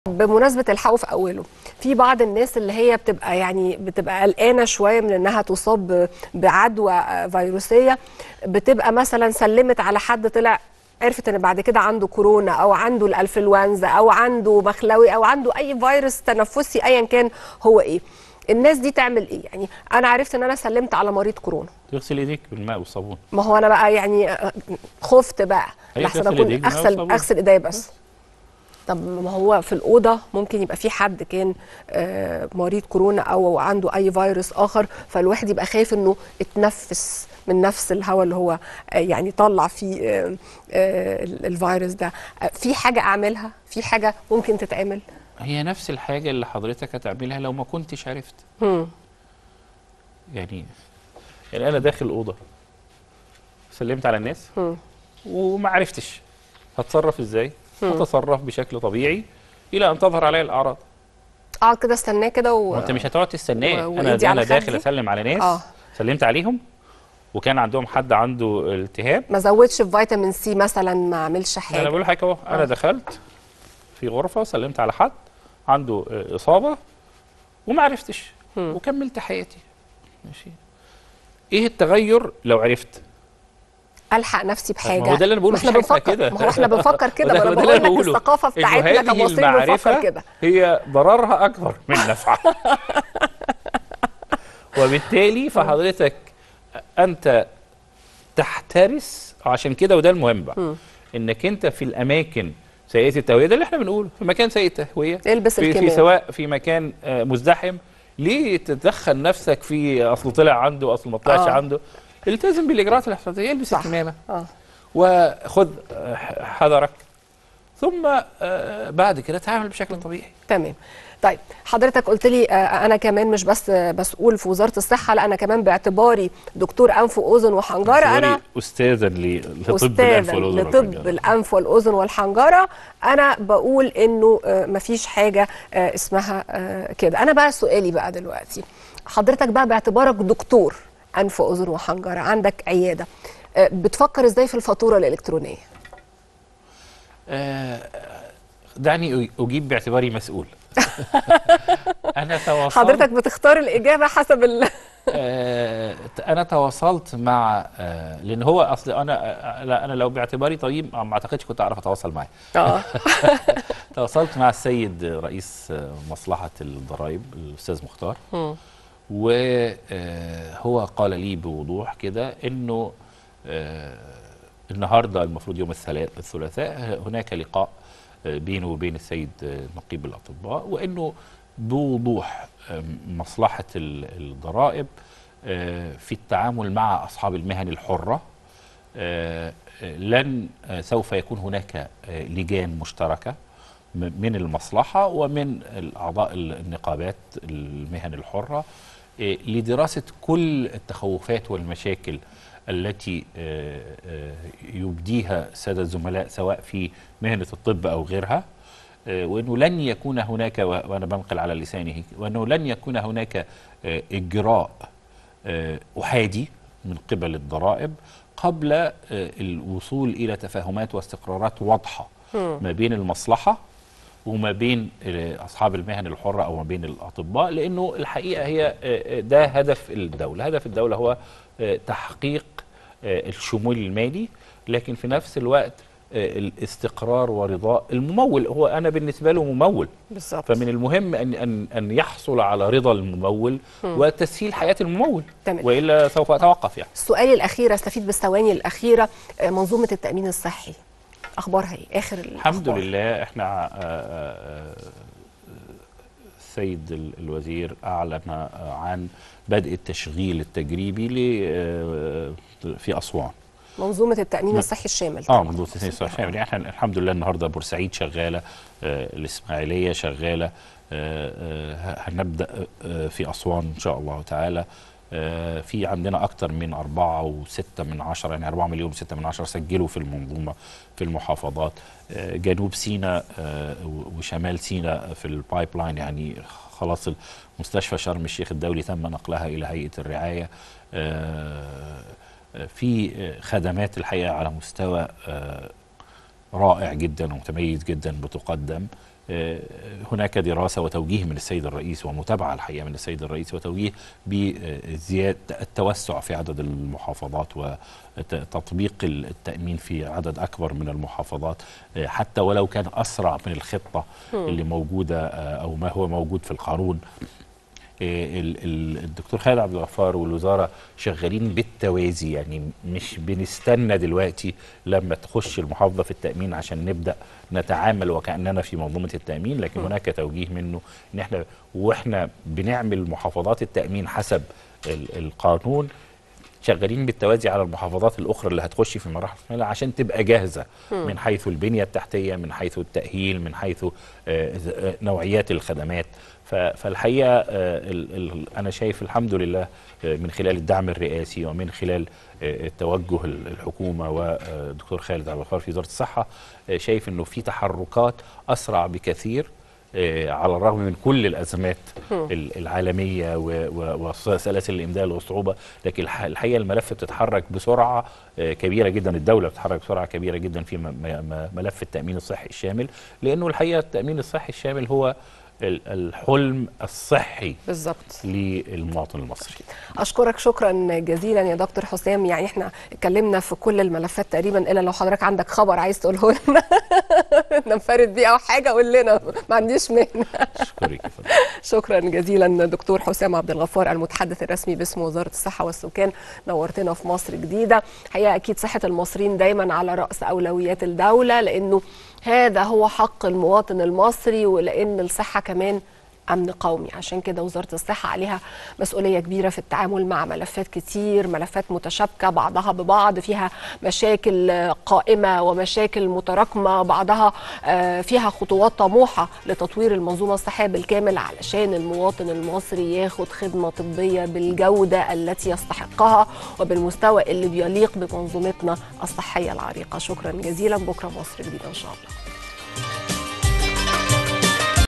بمناسبة الحقه في أوله في بعض الناس اللي هي بتبقى يعني بتبقى قلقانة شوية من إنها تصاب بعدوى فيروسية بتبقى مثلا سلمت على حد طلع عرفت ان بعد كده عنده كورونا او عنده الانفلونزا او عنده مخلوي او عنده اي فيروس تنفسي ايا كان هو ايه الناس دي تعمل ايه يعني انا عرفت ان انا سلمت على مريض كورونا تغسل ايديك بالماء والصابون ما هو انا بقى يعني خفت بقى هي لحسن تغسل اكون إيديك بالماء اغسل والصابون. اغسل ايديا بس طب ما هو في الاوضه ممكن يبقى في حد كان آه، مريض كورونا او عنده اي فيروس اخر فالواحد يبقى خايف انه اتنفس من نفس الهواء اللي هو آه، يعني طلع فيه آه، آه، الفيروس ده آه، في حاجه اعملها في حاجه ممكن تتعمل هي نفس الحاجة اللي حضرتك هتعملها لو ما كنتش عرفت هم. يعني يعني أنا داخل الأوضة سلمت على الناس هم. وما عرفتش هتصرف ازاي؟ هتصرف بشكل طبيعي إلى أن تظهر علي الأعراض اقعد كده استناه كده و... وأنت مش هتقعد تستناه و- أنا وإيدي على أنا داخل خدي؟ أسلم على ناس آه. سلمت عليهم وكان عندهم حد عنده التهاب ما زودش فيتامين سي مثلا ما اعملش انا حاجه بقول لحضرتك اهو انا آه. دخلت في غرفه سلمت على حد عنده آه، اصابه وما عرفتش مم. وكملت حياتي ماشي ايه التغير لو عرفت الحق نفسي بحاجه ما هو ده اللي انا بقوله ما احنا مش هينفع بنفكر كده ما هو احنا بنفكر كده وده- ما انا وده بقول اللي لك بقوله. الثقافه إنه بتاعتنا هذه كمصريين بنفكر المعرفة كده هي ضررها اكبر من نفعها وبالتالي فحضرتك انت تحترس عشان كده وده المهم بقى مم. انك انت في الاماكن سيئه التهويه ده اللي احنا بنقوله في مكان سيء التهويه البس في, في الكمام سواء في مكان آه، مزدحم ليه تتدخل نفسك في اصل طلع عنده اصل ما طلعش آه. عنده التزم بالاجراءات الاحترازيه البس صح. الكمامه اه وخذ آه، حذرك ثم آه، بعد كده تعامل بشكل طبيعي تمام طيب حضرتك قلت لي آه، انا كمان مش بس آه، مسؤول في وزاره الصحه لا انا كمان باعتباري دكتور انف واذن وحنجره انا استاذا ل- لطب الانف استاذا والاذن لطب والحنجرة. الانف والاذن والحنجره انا بقول انه آه، مفيش حاجه آه، اسمها آه، كده انا بقى سؤالي بقى دلوقتي حضرتك بقى باعتبارك دكتور انف واذن وحنجره عندك عياده آه، بتفكر ازاي في الفاتوره الالكترونيه آه، دعني أ- اجيب باعتباري مسؤول انا تواصلت حضرتك بتختار الاجابه حسب ال... آه، انا تواصلت مع آه، لان هو اصل انا آه، لا انا لو باعتباري طبيب ما اعتقدش كنت اعرف اتواصل معاه اه تواصلت مع السيد رئيس آه، مصلحه الضرائب الاستاذ مختار مم. وهو قال لي بوضوح كده انه آه، النهارده المفروض يوم الثلاث الثلاثاء هناك لقاء آه، بينه وبين السيد آه، نقيب الاطباء وانه بوضوح آه، مصلحه ال- الضرائب آه، في التعامل مع اصحاب المهن الحره آه، آه، لن آه، سوف يكون هناك آه، لجان مشتركه م- من المصلحه ومن الاعضاء النقابات المهن الحره آه، لدراسه كل التخوفات والمشاكل التي آه، آه، يبديها الساده الزملاء سواء في مهنه الطب او غيرها آه، وانه لن يكون هناك و- وانا بنقل على لسانه وانه لن يكون هناك آه، اجراء آه، احادي من قبل الضرائب قبل آه، الوصول الى تفاهمات واستقرارات واضحه ما بين المصلحه وما بين آه، اصحاب المهن الحره او ما بين الاطباء لانه الحقيقه هي آه، آه، ده هدف الدوله، هدف الدوله هو آه، تحقيق آه، الشمول المالي لكن في نفس الوقت آه، الاستقرار ورضاء الممول هو انا بالنسبه له ممول بالظبط فمن المهم ان ان ان يحصل على رضا الممول وتسهيل حياه الممول تمام. والا سوف اتوقف يعني سؤالي الاخير استفيد بالثواني الاخيره آه، منظومه التامين الصحي اخبارها ايه اخر الحمد الأخبار. لله احنا آه، آه، آه، السيد ال- الوزير اعلن آه، عن بدء التشغيل التجريبي ل- آه، في اسوان منظومه التامين الصحي الشامل اه طبعاً. منذ سنين صحيح يعني احنا الحمد لله النهارده بورسعيد شغاله آه الاسماعيليه شغاله آه آه هنبدا آه في اسوان ان شاء الله تعالى آه في عندنا اكثر من أربعة وستة من عشرة يعني أربعة مليون وستة من عشرة سجلوا في المنظومة في المحافظات آه جنوب سيناء آه وشمال سيناء في البايب لاين يعني خلاص مستشفى شرم الشيخ الدولي تم نقلها إلى هيئة الرعاية آه في خدمات الحقيقه على مستوى رائع جدا ومتميز جدا بتقدم آه، هناك دراسة وتوجيه من السيد الرئيس ومتابعة الحقيقة من السيد الرئيس وتوجيه بزيادة التوسع في عدد المحافظات وتطبيق التأمين في عدد أكبر من المحافظات آه، حتى ولو كان أسرع من الخطة اللي موجودة آه، أو ما هو موجود في القانون آه، ال- ال- الدكتور خالد عبد الغفار والوزاره شغالين بالتوازي يعني مش بنستنى دلوقتي لما تخش المحافظه في التامين عشان نبدا نتعامل وكاننا في منظومه التامين لكن هناك توجيه منه ان احنا واحنا بنعمل محافظات التامين حسب ال- القانون شغالين بالتوازي على المحافظات الاخرى اللي هتخش في مراحل الحمايه عشان تبقى جاهزه من حيث البنيه التحتيه من حيث التاهيل من حيث آه، ز- آه، نوعيات الخدمات ف- فالحقيقه آه، ال- ال- انا شايف الحمد لله آه، من خلال الدعم الرئاسي ومن خلال آه، توجه ال- الحكومه والدكتور خالد عبد الغفار في وزاره الصحه آه، شايف انه في تحركات اسرع بكثير آه، على الرغم من كل الازمات ال- العالميه و- و- وسلاسل الامداد والصعوبه لكن الح- الحقيقه الملف بتتحرك بسرعه آه، كبيره جدا الدوله بتتحرك بسرعه كبيره جدا في م- م- ملف التامين الصحي الشامل لانه الحقيقه التامين الصحي الشامل هو ال- الحلم الصحي بالظبط للمواطن المصري اشكرك شكرا جزيلا يا دكتور حسام يعني احنا اتكلمنا في كل الملفات تقريبا الا لو حضرتك عندك خبر عايز تقوله لنا ننفرد بيه او حاجه قول لنا ما عنديش مانع اشكرك يا فندم. شكرا جزيلا دكتور حسام عبد الغفار المتحدث الرسمي باسم وزاره الصحه والسكان نورتنا في مصر جديده حقيقه اكيد صحه المصريين دايما على راس اولويات الدوله لانه هذا هو حق المواطن المصري ولان الصحه كمان امن قومي عشان كده وزاره الصحه عليها مسؤوليه كبيره في التعامل مع ملفات كتير ملفات متشابكه بعضها ببعض فيها مشاكل آه، قائمه ومشاكل متراكمه بعضها آه، فيها خطوات طموحه لتطوير المنظومه الصحيه بالكامل علشان المواطن المصري ياخد خدمه طبيه بالجوده التي يستحقها وبالمستوى اللي بيليق بمنظومتنا الصحيه العريقه شكرا جزيلا بكره مصر جديده ان شاء الله